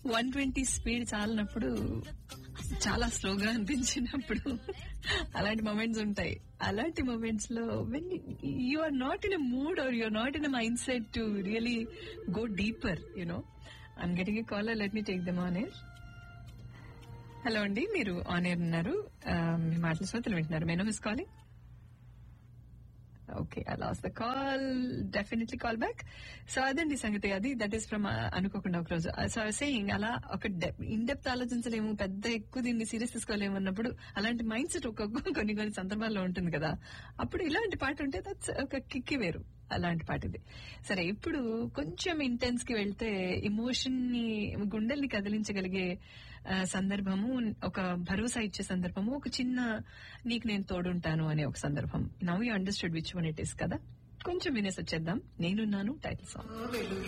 one twenty speed చాలినప్పుడు చాలా స్లోగా అనిపించినప్పుడు అలాంటి మొమెంట్స్ ఉంటాయి అలాంటి మొమెంట్స్ లో when you are not in a mood or you are not in a mind set to really go deeper you know I'm getting a call let me take them on air hello అండి మీరు on air ఉన్నారు ఆ, మీ మాటలు శ్రోతలు వింటున్నారు మెనో miss calling okay I lost the call definitely call back so అదండి సంగతి అది దట్ ఈస్ ఫ్రమ్ అనుకోకుండా ఒక రోజు సో సేయింగ్ అలా ఒక ఇన్ డెప్త్ ఆలోచించలేము పెద్ద ఎక్కువ దీన్ని సీరియస్ తీసుకోలేము అన్నప్పుడు అలాంటి మైండ్ సెట్ ఒక కొన్ని కొన్ని సందర్భాల్లో ఉంటుంది కదా అప్పుడు ఇలాంటి పాట ఉంటే దట్స్ ఒక కిక్కి వేరు అలాంటి పాట ఇది సరే ఇప్పుడు కొంచెం ఇంటెన్స్ కి వెళ్తే ఇమోషన్ ని గుండెల్ని కదిలించగలిగే ఆ, సందర్భము ఒక భరోసా ఇచ్చే సందర్భము ఒక చిన్న నీకు నేను తోడుంటాను అనే ఒక సందర్భం now you understood which one it is కదా కొంచెం వినేసి వచ్చేద్దాం నేనున్నాను టైటిల్ సాంగ్